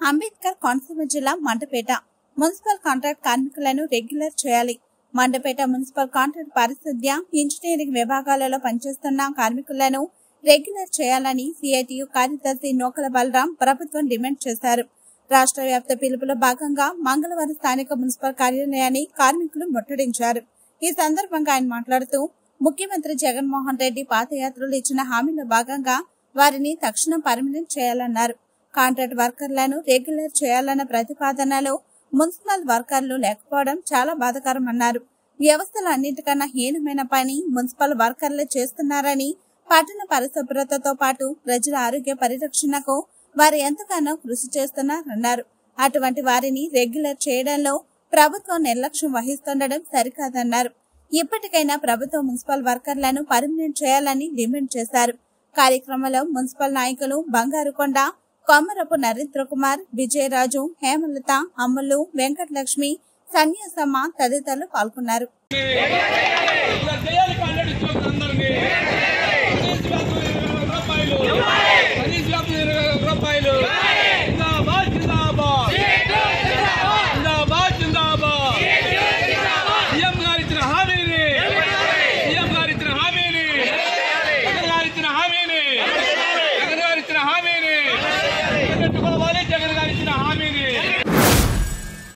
అంబేద్కర్ కోనసీమ జిల్లా Mandapeta municipal contract కార్మికులను regular చేయాలి మండపేట మున్సిపల్ కాంట్రాక్ట్ పారిశుద్ధ్య ఇంజనీరింగ్ విభాగాలలో పనిచేస్తున్న కార్మికులను రెగ్యులర్ చేయాలని సిఐటియు కార్యదర్శి నోకల బలరాం ప్రభుత్వం డిమాండ్ చేశారు రాష్ట్ర వ్యాప్త పిలుపులో భాగంగా మంగళవారం స్థానిక మున్సిపల్ కార్యాలయాన్ని కార్మికులు ముట్టడించారు ఈ సందర్భంగా ఆయన మాట్లాడుతూ ముఖ్యమంత్రి జగన్మోహన్ రెడ్డి పాదయాత్రలు ఇచ్చిన హామీలో భాగంగా వారిని తక్షణం పర్మినెంట్ చేయాలన్నారు కాంట్రాక్ట్ వర్కర్లను రెగ్యులర్ చేయాలన్న ప్రతిపాదనలో మున్సిపల్ వర్కర్లు లేకపోవడం చాలా బాధాకరమన్నారు వ్యవస్థల అన్నింటికన్నా హీనమైన పని మున్సిపల్ వర్కర్లు చేస్తున్నారని పట్టణ పరిశుభ్రతతో పాటు ప్రజల ఆరోగ్య పరిరక్షణకు వారు ఎంతగానో కృషి చేస్తున్నారన్నారు అటువంటి వారిని రెగ్యులర్ చేయడంలో ప్రభుత్వం నిర్లక్ష్యం వహిస్తుండడం సరికాదన్నారు ఇప్పటికైనా ప్రభుత్వం మున్సిపల్ వర్కర్లను పర్మినెంట్ చేయాలని డిమాండ్ చేశారు కార్యక్రమంలో మున్సిపల్ నాయకులు బంగారుకొండ కొమరపు నరేంద్ర కుమార్ విజయరాజు హేమలత అమ్ములు వెంకటలక్ష్మి సన్యాసమ్మ తదితరులు పాల్గొన్నారు ఇలా చేయాలి కాంట్రాక్ట్ ఇచ్చిన అందరినీ